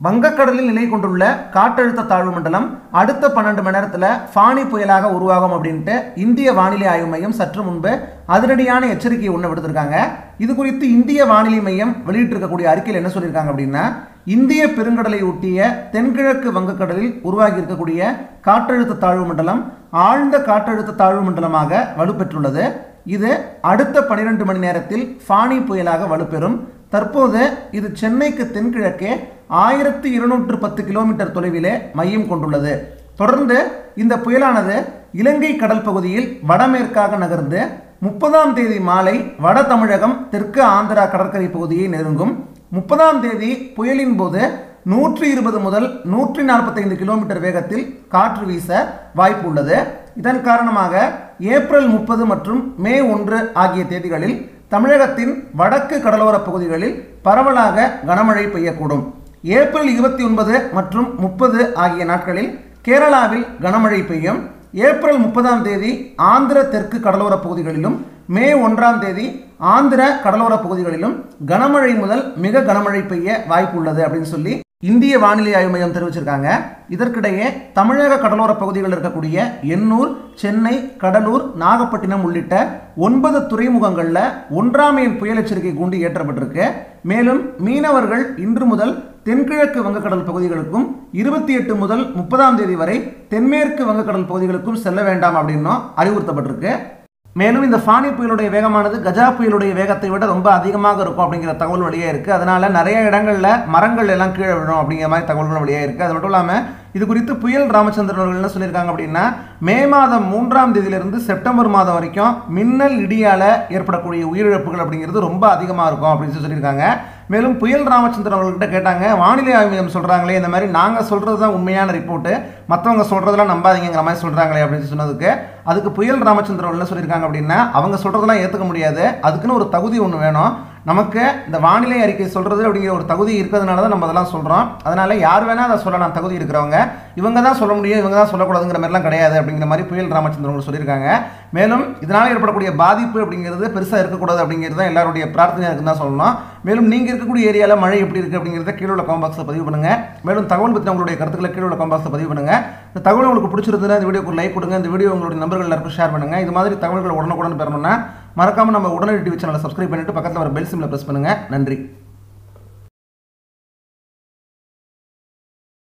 வங்கக்கடலில் நிலை கொண்டுள்ள காற்றழுத்த தாழ்வு மண்டலம் அடுத்த பன்னெண்டு மணி நேரத்தில் ஃபானி புயலாக உருவாகும் அப்படின்ட்டு இந்திய வானிலை ஆய்வு மையம் சற்று முன்பு அதிரடியான எச்சரிக்கை ஒன்று விடுத்திருக்காங்க இது குறித்து இந்திய வானிலை மையம் வெளியிட்டிருக்கக்கூடிய அறிக்கையில் என்ன சொல்லியிருக்காங்க அப்படின்னா இந்திய பெருங்கடலை ஒட்டிய தென்கிழக்கு வங்கக்கடலில் உருவாகி இருக்கக்கூடிய காற்றழுத்த தாழ்வு மண்டலம் ஆழ்ந்த காற்றழுத்த தாழ்வு மண்டலமாக வலுப்பெற்றுள்ளது இது அடுத்த பனிரெண்டு மணி நேரத்தில் ஃபானி புயலாக வலுப்பெறும் தற்போது இது சென்னைக்கு தென்கிழக்கே ஆயிரத்தி இருநூற்று பத்து கிலோமீட்டர் தொலைவிலே மையம் கொண்டுள்ளது தொடர்ந்து இந்த புயலானது இலங்கை கடல் பகுதியில் வடமேற்காக நகர்ந்து முப்பதாம் தேதி மாலை வட தமிழகம் தெற்கு ஆந்திரா கடற்கரை பகுதியை நெருங்கும் முப்பதாம் தேதி புயலின் போது நூற்றி இருபது முதல் நூற்றி நாற்பத்தைந்து கிலோமீட்டர் வேகத்தில் காற்று வீச வாய்ப்பு உள்ளது இதன் காரணமாக ஏப்ரல் முப்பது மற்றும் மே ஒன்று ஆகிய தேதிகளில் தமிழகத்தின் வடக்கு கடலோர பகுதிகளில் பரவலாக கனமழை பெய்யக்கூடும் ஏப்ரல் இருபத்தி ஒன்பது மற்றும் முப்பது ஆகிய நாட்களில் கேரளாவில் கனமழை பெய்யும் ஏப்ரல் முப்பதாம் தேதி ஆந்திர தெற்கு கடலோர பகுதிகளிலும் மே ஒன்றாம் தேதி ஆந்திர கடலோர பகுதிகளிலும் கனமழை முதல் மிக கனமழை பெய்ய வாய்ப்பு உள்ளது அப்படின்னு சொல்லி இந்திய வானிலை ஆய்வு மையம் தெரிவிச்சிருக்காங்க இதற்கிடையே தமிழக கடலோர பகுதிகளில் இருக்கக்கூடிய எண்ணூர் சென்னை கடலூர் நாகப்பட்டினம் உள்ளிட்ட ஒன்பது துறைமுகங்களில் ஒன்றாம் எண் புயல் எச்சரிக்கை கூண்டு ஏற்றப்பட்டிருக்கு மேலும் மீனவர்கள் இன்று முதல் தென்கிழக்கு வங்கக்கடல் பகுதிகளுக்கும் இருபத்தி எட்டு முதல் முப்பதாம் தேதி வரை தென்மேற்கு வங்கக்கடல் பகுதிகளுக்கும் செல்ல வேண்டாம் அப்படின்னும் அறிவுறுத்தப்பட்டிருக்கு மேலும் இந்த ஃபானி புயலுடைய வேகமானது கஜா புயலுடைய வேகத்தை விட ரொம்ப அதிகமாக இருக்கும் அப்படிங்கிற தகவல் வெளியே இருக்குது அதனால நிறைய இடங்களில் மரங்கள் எல்லாம் கீழே விழும் அப்படிங்கிற மாதிரி தகவல்கள் வெளியே இருக்குது அது மட்டும் இல்லாமல் இது குறித்து புயல் ராமச்சந்திரன் அவர்கள் என்ன சொல்லியிருக்காங்க அப்படின்னா மே மாதம் மூன்றாம் தேதியிலிருந்து செப்டம்பர் மாதம் வரைக்கும் மின்னல் இடியால் ஏற்படக்கூடிய உயிரிழப்புகள் அப்படிங்கிறது ரொம்ப அதிகமாக இருக்கும் அப்படின்னு சொல்லி சொல்லியிருக்காங்க மேலும் புயல் ராமச்சந்திரன் அவர்கள்ட்ட கேட்டாங்க வானிலை ஆய்வு மையம் சொல்கிறாங்களே இந்த மாதிரி நாங்கள் சொல்கிறது தான் உண்மையான ரிப்போர்ட்டு மற்றவங்க சொல்கிறதெல்லாம் நம்பாதீங்கிற மாதிரி சொல்கிறாங்களே அப்படின்னு சொன்னதுக்கு அதுக்கு புயல் ராமச்சந்திரன் அவர்கள் என்ன சொல்லியிருக்காங்க அப்படின்னா அவங்க சொல்கிறதெல்லாம் ஏற்றுக்க முடியாது அதுக்குன்னு ஒரு தகுதி ஒன்று வேணும் நமக்கு இந்த வானிலை அறிக்கை சொல்கிறது அப்படிங்கிற ஒரு தகுதி இருக்கிறதுனால தான் நம்ம அதெல்லாம் சொல்கிறோம் அதனால் யார் வேணால் அதை சொல்லலாம் தகுதி இருக்கிறவங்க இவங்க தான் சொல்ல முடியும் இவங்க தான் சொல்லக்கூடாதுங்கிற மாதிரிலாம் கிடையாது அப்படிங்கிற மாதிரி புயல் ராமச்சந்திரன் அவர்கள் சொல்லியிருக்காங்க மேலும் இதனால் ஏற்படக்கூடிய பாதிப்பு அப்படிங்கிறது பெருசாக இருக்கக்கூடாது அப்படிங்கிறது தான் எல்லாருடைய பிரார்த்தனையாக இருக்குன்னு தான் சொல்லணும் மேலும் நீங்கள் இருக்கக்கூடிய ஏரியாவில் மழை எப்படி இருக்குது அப்படிங்கிறத கீழே உள்ள கமெண்ட் பாக்ஸில் பதிவு பண்ணுங்கள் மேலும் தகவல் பற்றி உங்களுடைய கருத்துக்களை கீழே உள்ள கமெண்ட் பாக்ஸில் பதிவு பண்ணுங்கள் இந்த தகவல் உங்களுக்கு பிடிச்சிருந்ததுன்னா இந்த வீடியோக்கு லைக் கொடுங்க இந்த வீடியோ உங்களுடைய நண்பர்கள் எல்லாருக்கும் ஷேர் பண்ணுங்கள் இது மாதிரி தகவல்கள் உடனுக்குடன் பெறணும்னா மறக்காமல் நம்ம உடனடி டிவி சேனலை சப்ஸ்கிரைப் பண்ணிட்டு பக்கத்தில் வர பெல் சிம்மில் ப்ரெஸ் பண்ணுங்கள் நன்றி